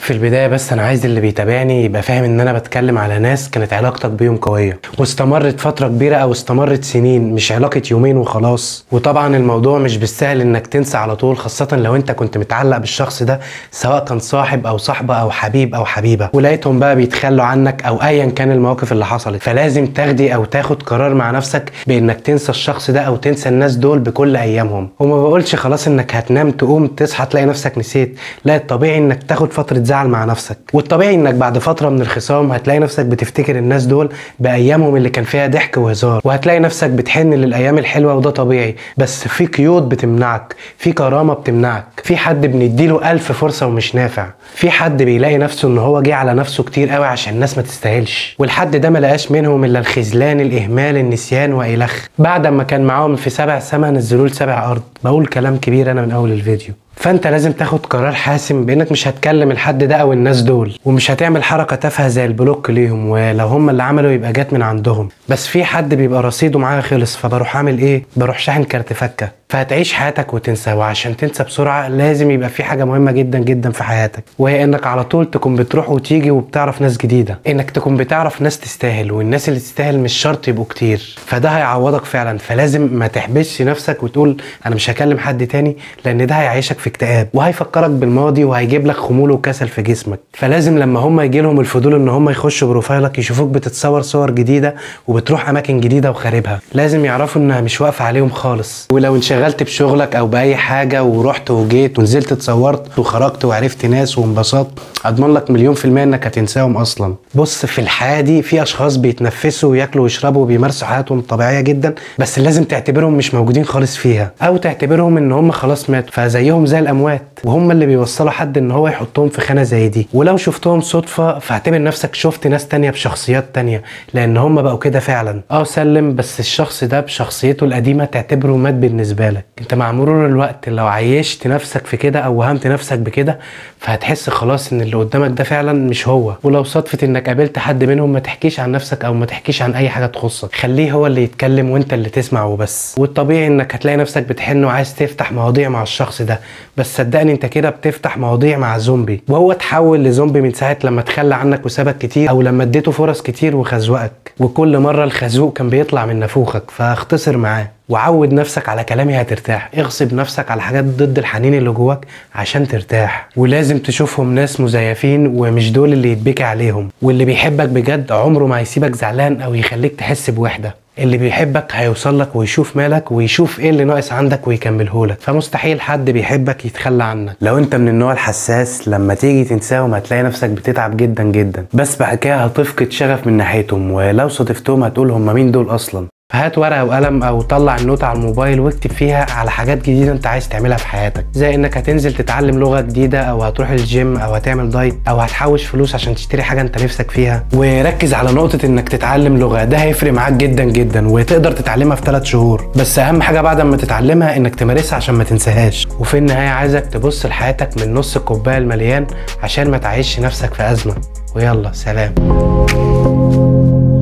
في البداية بس أنا عايز اللي بيتابعني يبقى فاهم إن أنا بتكلم على ناس كانت علاقتك بيهم قوية واستمرت فترة كبيرة أو استمرت سنين مش علاقة يومين وخلاص وطبعا الموضوع مش بالسهل إنك تنسى على طول خاصة لو أنت كنت متعلق بالشخص ده سواء كان صاحب أو صاحبة أو حبيب أو حبيبة ولقيتهم بقى بيتخلوا عنك أو أيا كان المواقف اللي حصلت فلازم تاخدي أو تاخد قرار مع نفسك بإنك تنسى الشخص ده أو تنسى الناس دول بكل أيامهم وما بقولش خلاص إنك هتنام تقوم تصحى تلاقي نفسك نسيت لا الطبيعي إنك تاخد فترة زعل مع نفسك والطبيعي إنك بعد فترة من الخصام هتلاقي نفسك بتفتكر الناس دول بأيامهم اللي كان فيها ضحك وهزار وهتلاقي نفسك بتحن للأيام الحلوة وده طبيعي بس في قيود بتمنعك في كرامة بتمنعك في حد بنديله ألف فرصة ومش نافع في حد بيلاقي نفسه إن هو جه على نفسه كتير قوي عشان الناس ما تستاهلش والحد ده ما لقاش منهم إلا الخذلان الإهمال النسيان وإلخ بعد ما كان معاهم في سبع سما نزلوه لسبع أرض بقول كلام كبير أنا من أول الفيديو فانت لازم تاخد قرار حاسم بانك مش هتكلم الحد ده او الناس دول ومش هتعمل حركه تافهه زي البلوك ليهم ولو هم اللي عملوا يبقى جات من عندهم بس في حد بيبقى رصيده معاه خلص فبروح اعمل ايه بروح شاحن كارت فكه فهتعيش حياتك وتنسى وعشان تنسى بسرعه لازم يبقى في حاجه مهمه جدا جدا في حياتك وهي انك على طول تكون بتروح وتيجي وبتعرف ناس جديده انك تكون بتعرف ناس تستاهل والناس اللي تستاهل مش شرط يبقوا كتير فده هيعوضك فعلا فلازم ما تحبسش نفسك وتقول انا مش هكلم حد تاني لان ده هيعيشك في اكتئاب وهيفكرك بالماضي وهيجيب لك خمول وكسل في جسمك فلازم لما هم يجي لهم الفضول ان هم يخشوا بروفايلك يشوفوك بتتصور صور جديده وبتروح اماكن جديده وخاربها لازم يعرفوا انها مش واقفه عليهم خالص ولو انشغلت بشغلك او باي حاجه ورحت وجيت ونزلت اتصورت وخرجت وعرفت ناس وانبسطت اضمن لك مليون في الميه انك هتنساهم اصلا بص في الحياه دي في اشخاص بيتنفسوا وياكلوا ويشربوا وبيمارسوا حياتهم الطبيعيه جدا بس لازم تعتبرهم مش موجودين خالص فيها او تعتبرهم ان هم خلاص ماتوا فزيهم زي الاموات وهم اللي بيوصلوا حد ان هو يحطهم في خانه زي دي ولو شفتهم صدفه فاعتبر نفسك شفت ناس تانية بشخصيات تانية لان هم بقوا كده فعلا اه سلم بس الشخص ده بشخصيته القديمه تعتبره مات بالنسبه لك انت مع مرور الوقت لو عيشت نفسك في كده او وهمت نفسك بكده فهتحس خلاص ان اللي قدامك ده فعلا مش هو ولو صدفه انك قابلت حد منهم ما تحكيش عن نفسك او ما تحكيش عن اي حاجه تخصك خليه هو اللي يتكلم وانت اللي تسمع وبس والطبيعي انك هتلاقي نفسك بتحن وعايز تفتح مواضيع مع الشخص ده بس صدقني انت كده بتفتح مواضيع مع زومبي وهو اتحول لزومبي من ساعه لما تخلى عنك وسابك كتير او لما اديته فرص كتير وخزوقك وكل مره الخازوق كان بيطلع من نافوخك فاختصر معاه وعود نفسك على كلامي هترتاح اغصب نفسك على حاجات ضد الحنين اللي جواك عشان ترتاح ولازم تشوفهم ناس مزيفين ومش دول اللي يتبكي عليهم واللي بيحبك بجد عمره ما هيسيبك زعلان او يخليك تحس بوحده اللي بيحبك هيوصل لك ويشوف مالك ويشوف ايه اللي ناقص عندك ويكمله لك فمستحيل حد بيحبك يتخلى عنك لو انت من النوع الحساس لما تيجي تنساهم هتلاقي نفسك بتتعب جدا جدا بس بعد كده هتفقد شغف من ناحيتهم ولو صادفتهم هتقول هم مين دول اصلا فهات ورقه وقلم او طلع النوت على الموبايل واكتب فيها على حاجات جديده انت عايز تعملها في حياتك زي انك هتنزل تتعلم لغه جديده او هتروح الجيم او هتعمل دايت او هتحوش فلوس عشان تشتري حاجه انت نفسك فيها وركز على نقطه انك تتعلم لغه ده هيفرق معاك جدا جدا وتقدر تتعلمها في 3 شهور بس اهم حاجه بعد ما تتعلمها انك تمارسها عشان ما تنساهاش وفي النهايه عايزك تبص لحياتك من نص الكوبايه المليان عشان ما تعيش نفسك في ازمه ويلا سلام